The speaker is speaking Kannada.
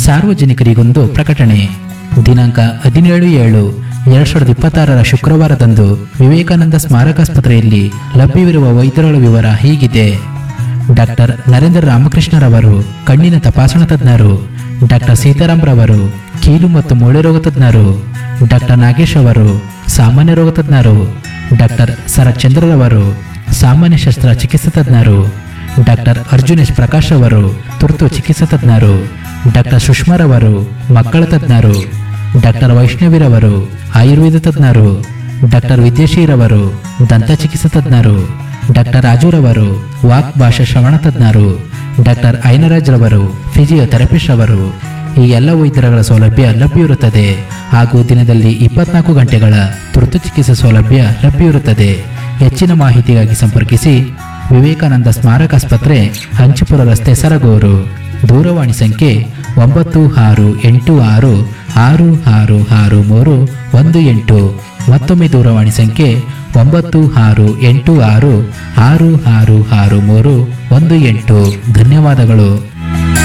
ಸಾರ್ವಜನಿಕರಿಗೊಂದು ಪ್ರಕಟಣೆ ದಿನಾಂಕ ಹದಿನೇಳು ಏಳು ಎರಡ್ ಸಾವಿರದ ಇಪ್ಪತ್ತಾರರ ಶುಕ್ರವಾರದಂದು ವಿವೇಕಾನಂದ ಸ್ಮಾರಕಾಸ್ಪತ್ರೆಯಲ್ಲಿ ಲಭ್ಯವಿರುವ ವೈದ್ಯರುಗಳ ವಿವರ ಹೀಗಿದೆ ಡಾಕ್ಟರ್ ನರೇಂದ್ರ ರಾಮಕೃಷ್ಣರವರು ಕಣ್ಣಿನ ತಪಾಸಣಾ ತಜ್ಞರು ಡಾಕ್ಟರ್ ಸೀತಾರಾಮ್ ರವರು ಕೀಲು ಮತ್ತು ಮೂಳೆ ರೋಗ ತಜ್ಞರು ಡಾಕ್ಟರ್ ನಾಗೇಶ್ ಅವರು ಸಾಮಾನ್ಯ ರೋಗ ತಜ್ಞರು ಡಾಕ್ಟರ್ ಶರತ್ ಚಂದ್ರರವರು ಸಾಮಾನ್ಯ ಶಸ್ತ್ರ ಚಿಕಿತ್ಸಾ ತಜ್ಞರು ಡಾಕ್ಟರ್ ಅರ್ಜುನ್ ಎಸ್ ಪ್ರಕಾಶ್ ಅವರು ತುರ್ತು ಚಿಕಿತ್ಸಾ ತಜ್ಞರು ಡಾಕ್ಟರ್ ಸುಷ್ಮಾರವರು ಮಕ್ಕಳ ತಜ್ಞರು ಡಾಕ್ಟರ್ ವೈಷ್ಣವಿರವರು ಆಯುರ್ವೇದ ತಜ್ಞರು ಡಾಕ್ಟರ್ ವಿದ್ಯಶೀರವರು ದಂತ ಚಿಕಿತ್ಸಾ ತಜ್ಞರು ಡಾಕ್ಟರ್ ರಾಜುರವರು ವಾಕ್ ಭಾಷಾ ಶ್ರವಣ ತಜ್ಞರು ಡಾಕ್ಟರ್ ಐನರಾಜ್ ರವರು ಫಿಸಿಯೋಥೆರಪಿಸ್ಟ್ ಅವರು ಈ ಎಲ್ಲ ವೈದ್ಯರುಗಳ ಸೌಲಭ್ಯ ಲಭ್ಯವಿರುತ್ತದೆ ಹಾಗೂ ದಿನದಲ್ಲಿ ಇಪ್ಪತ್ನಾಲ್ಕು ಗಂಟೆಗಳ ತುರ್ತು ಚಿಕಿತ್ಸೆ ಸೌಲಭ್ಯ ಲಭ್ಯವಿರುತ್ತದೆ ಹೆಚ್ಚಿನ ಮಾಹಿತಿಗಾಗಿ ಸಂಪರ್ಕಿಸಿ ವಿವೇಕಾನಂದ ಸ್ಮಾರಕ ಆಸ್ಪತ್ರೆ ಹಂಚಿಪುರ ರಸ್ತೆ ಸರಗೂರು ದೂರವಾಣಿ ಸಂಖ್ಯೆ ಒಂಬತ್ತು ಆರು ಎಂಟು ಆರು ಆರು ಆರು ಆರು ಮೂರು ಒಂದು ಎಂಟು ಮತ್ತೊಮ್ಮೆ ದೂರವಾಣಿ ಸಂಖ್ಯೆ ಒಂಬತ್ತು ಆರು ಎಂಟು ಆರು ಆರು ಆರು ಆರು ಮೂರು ಒಂದು ಎಂಟು ಧನ್ಯವಾದಗಳು